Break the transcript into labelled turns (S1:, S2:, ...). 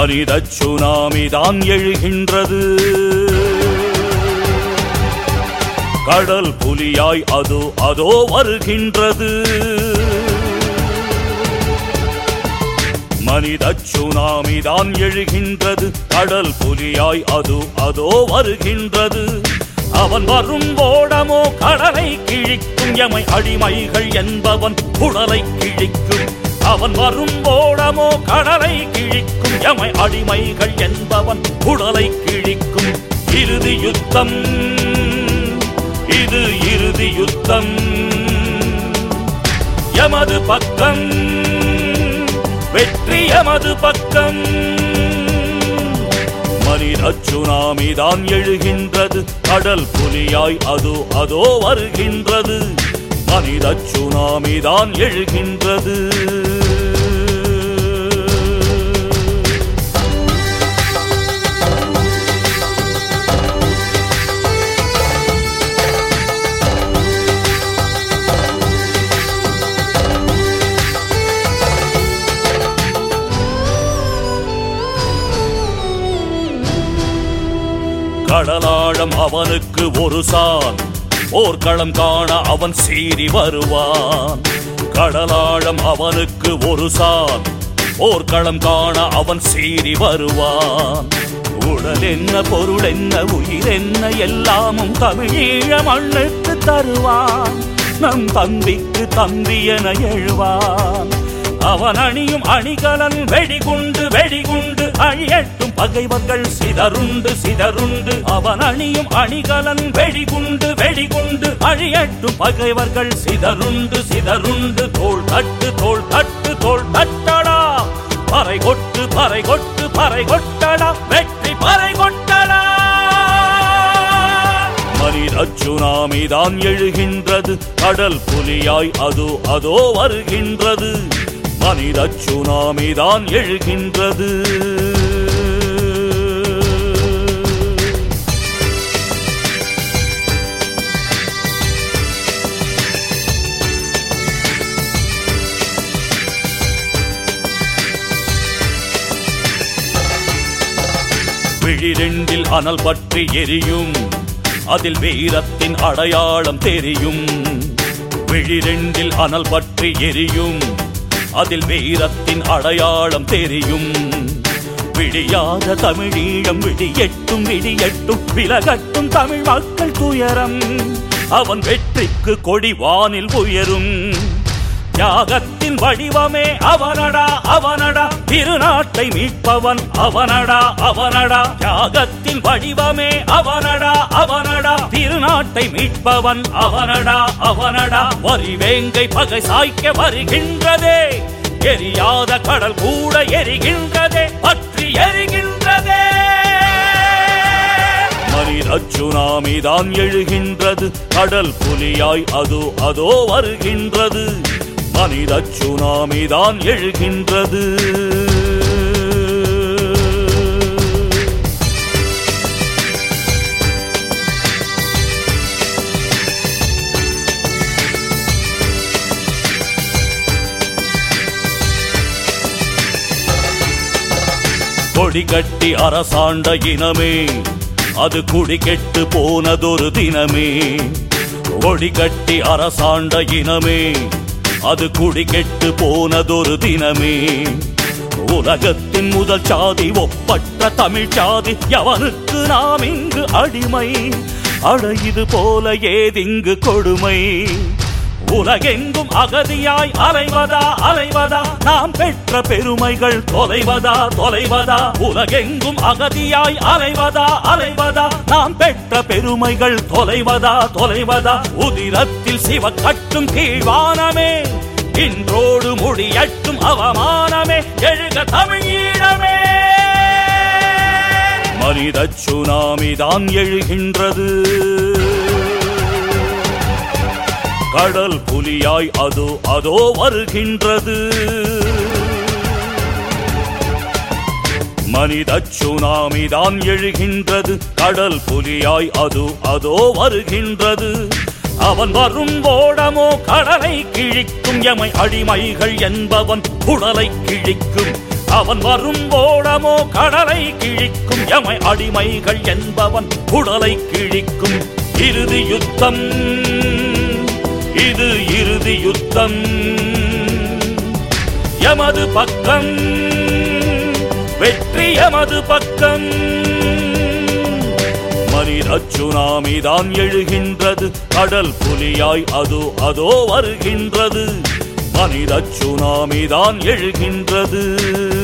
S1: மனித சுனாமி தான் எழுகின்றது கடல் புலியாய் அதோ அதோ வருகின்றது மனித சுனாமி தான் எழுகின்றது கடல் புலியாய் அது அதோ வருகின்றது அவன் வரும் ஓடமோ கடலை கிழிக்கும் எமை அடிமைகள் என்பவன் குடலை கிழிக்கும் அவன் வரும் ஓடமோ கடலை கிழிக்கும் எமை அடிமைகள் என்பவன் குடலை கிழிக்கும் இறுதி யுத்தம் இது இறுதி யுத்தம் எமது பக்கம் வெற்றி எமது பக்கம் மனித சுனாமி தான் எழுகின்றது கடல் புலியாய் அது அதோ வருகின்றது மனித சுனாமி தான் எழுகின்றது கடலாழம் அவனுக்கு ஒரு சான் போர்க்களம் காண அவன் சீறி வருவான் கடலாழம் அவனுக்கு ஒரு சான் போர்க்களம் காண அவன் சீறி வருவான் உடல் என்ன பொருள் என்ன உயிர் என்ன எல்லாமும் தமிழீழ மண்ணுக்கு தருவான் நம் தம்பிக்கு தம்பி என எழுவான் அவன் அணியும் அணிகலன் வெடிகுண்டு வெடிகுண்டு அழியட்டும் பகைவர்கள் சிதறுண்டு சிதறுண்டு அவன் அணியும் அணிகலன் வெடிகுண்டு வெடிகுண்டு அழியட்டும் பகைவர்கள் சிதறுண்டு சிதறுண்டு தோள் தட்டு தோள் தட்டு தோள் தட்டடா பறை கொட்டு பறை கொட்டு பறை கொட்டடா வெற்றி பறை கொட்டடா மனித சுனாமி தான் எழுகின்றது கடல் புலியாய் அது அதோ வருகின்றது மனித சுனாமி தான் எழுகின்றது விழிரெண்டில் அனல் பற்றி எரியும் அதில் வீரத்தின் அடையாளம் தெரியும் விழிரெண்டில் அனல் பற்றி எரியும் அதில் வீரத்தின் அடையாளம் தெரியும் விடியாத தமிழீழம் விடியட்டும் விடியட்டும் விலகட்டும் தமிழ் மக்கள் துயரம் அவன் வெற்றிக்கு கொடி வானில் உயரும் தியாகத்தின் வடிவமே அவனடா அவனடா திருநாட்டை மீட்பவன் அவனடா அவனடா தியாகத்தின் வடிவமே அவனடா அவனடா திருநாட்டை மீட்பவன் அவனடா அவனடா வரி வேங்கை பகை சாய்க்க வருகின்றதே எரியாத கடல் கூட எரிகின்றதே பற்றி எரிகின்றதே மனித சுனாமி தான் எழுகின்றது கடல் புலியாய் அது அதோ வருகின்றது மனித சுனாமி தான் எழுகின்றது கொடி கட்டி அரசாண்ட இனமே அது குடி கெட்டு போனதொரு தினமே கொடி கட்டி அரசாண்ட இனமே அது குடி கெட்டு போனதொரு தினமே உலகத்தின் முதல் சாதி ஒப்பற்ற தமிழ் சாதி எவனுக்கு நாம் இங்கு அடிமை அட இது போல ஏதிங்கு கொடுமை உலகெங்கும் அகதியாய் அலைவதா அலைவதா நாம் பெற்ற பெருமைகள் தொலைவதா தொலைவதா உலகெங்கும் அகதியாய் அலைவதா அலைவதா நாம் பெற்ற பெருமைகள் தொலைவதா தொலைவதா உதிரத்தில் சிவ கட்டும் கீழ்வானமே இன்றோடு முடியட்டும் அவமானமே எழுக தமிழீழமே மனித சுனாமி தான் எழுகின்றது கடல் புலியாய் அது அதோ வருகின்றது மனித சுனாமி தான் எழுகின்றது கடல் புலியாய் அது அதோ வருகின்றது அவன் வரும் ஓடமோ கடலை கிழிக்கும் எமை அடிமைகள் என்பவன் குடலை கிழிக்கும் அவன் வரும் ஓடமோ கடலை கிழிக்கும் எமை அடிமைகள் என்பவன் உடலை கிழிக்கும் இறுதி யுத்தம் இது இறுதி யுத்தம் எமது பக்கம் வெற்றி எமது பக்கம் மனித சுனாமி தான் எழுகின்றது கடல் புலியாய் அதோ அதோ வருகின்றது மனித சுனாமி தான் எழுகின்றது